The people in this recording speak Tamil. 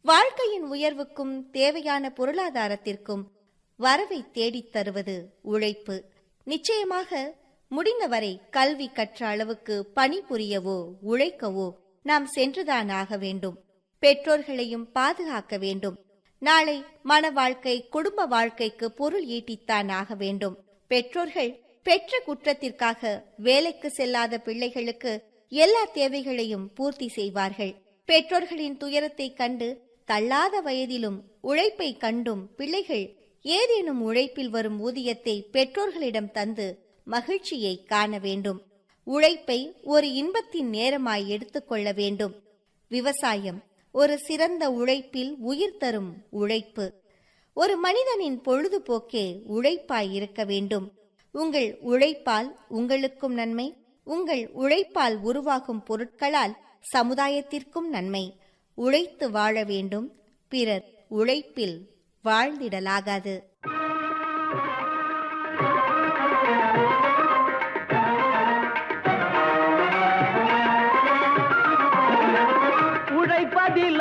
வாழ்க்கையின் உயர்வுக்கும் தேவையான பொருளாதாரத்திற்கும் வரவை தேடித் தருவது உழைப்பு நிச்சயமாக முடிந்தவரை கல்வி கற்ற அளவுக்கு பணிபுரியவோ உழைக்கவோ நாம் சென்றுதான் ஆக வேண்டும் பெற்றோர்களையும் பாதுகாக்க வேண்டும் நாளை மன வாழ்க்கை குடும்ப வாழ்க்கைக்கு பொருள் ஈட்டித்தான் ஆக வேண்டும் பெற்றோர்கள் பெற்ற குற்றத்திற்காக வேலைக்கு செல்லாத பிள்ளைகளுக்கு எல்லா தேவைகளையும் பூர்த்தி செய்வார்கள் பெற்றோர்களின் துயரத்தை கண்டு தள்ளாத வயதிலும் உழைப்பை கண்டும் பிள்ளைகள் ஏதேனும் உழைப்பில் வரும் ஊதியத்தை பெற்றோர்களிடம் தந்து மகிழ்ச்சியை காண வேண்டும் உழைப்பை ஒரு இன்பத்தின் நேரமாய் எடுத்துக்கொள்ள வேண்டும் விவசாயம் ஒரு சிறந்த உழைப்பில் உயிர் தரும் உழைப்பு ஒரு மனிதனின் பொழுதுபோக்கே உழைப்பாய் இருக்க வேண்டும் உங்கள் உழைப்பால் உங்களுக்கும் நன்மை உங்கள் உழைப்பால் உருவாகும் பொருட்களால் சமுதாயத்திற்கும் நன்மை உழைத்து வாழ வேண்டும் பிறர் உழைப்பில் வாழ்ந்திடலாகாது உழைப்பதில்